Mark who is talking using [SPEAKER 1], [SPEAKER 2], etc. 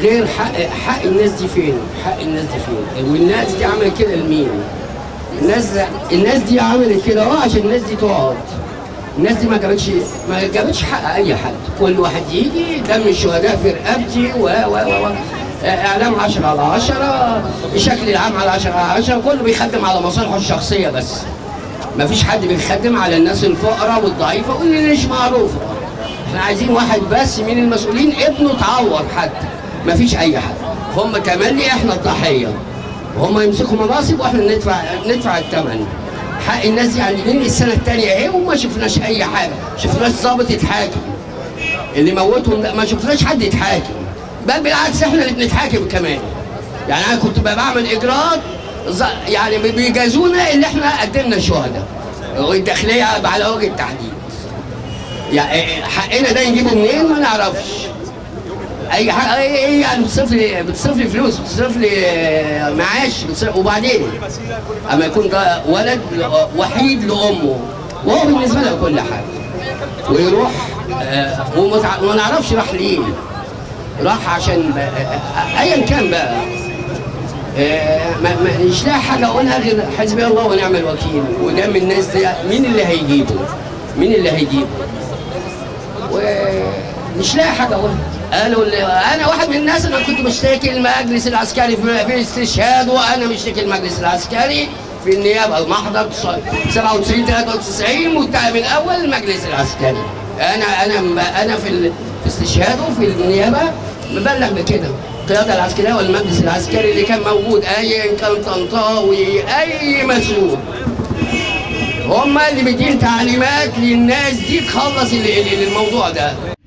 [SPEAKER 1] غير حق حق الناس دي فين؟ حق الناس دي فين؟ والناس دي عملت كده لمين؟ الناس الناس دي عملت كده اه عشان الناس دي تقعد الناس دي ما جابتش ما جابتش حق اي حد كل واحد يجي دم الشهداء في رقبتي و و و و اعلام 10 على 10 بشكل العام على 10 على 10 كله بيخدم على مصالحه الشخصيه بس ما فيش حد بيخدم على الناس الفقراء والضعيفه واللي مش معروفه احنا عايزين واحد بس من المسؤولين ابنه اتعور حتى ما فيش اي حد هم تملي احنا الضحيه وهم يمسكوا مناصب واحنا ندفع ندفع الثمن حق الناس دي عند مين السنه الثانيه اهي وما شفناش اي حاجه شفناش ضابط يتحاكم اللي موتهم ده ما شفناش حد يتحاكم بل بالعكس احنا اللي بنتحاكم كمان يعني انا كنت بقى بعمل اجراءات ز- يعني بيجازونا اللي احنا قدمنا شهداء والداخليه على وجه التحديد يعني حقنا ده نجيبه منين ما نعرفش اي حاجه ايه ايه يعني بتصرف لي بتصرف لي فلوس بتصرف لي معاش بتصرف وبعدين اما يكون ده ولد وحيد لامه وهو بالنسبه له كل حاجه ويروح آه، وما تع- وما نعرفش راح ليه راح عشان آه، ايا كان بقى آه، ما ما- مش لاقي حاجه اقولها غير حسبي الله ونعم الوكيل ودم الناس دي مين اللي هيجيبه؟ مين اللي هيجيبه؟ ومش لاقي حاجه اقولها قالوا اللي انا واحد من الناس انا كنت بشتكي المجلس العسكري في في الاستشهاد وانا مشتكي المجلس العسكري في النيابه المحضر 97 93 متهم الاول المجلس العسكري انا انا انا في ال- في استشهاد وفي النيابه مبلغ بكده القياده العسكريه والمجلس العسكري اللي كان موجود ايا كان طنطاوي اي مسؤول هم اللي مدين تعليمات للناس دي تخلص ال- ال- الموضوع ده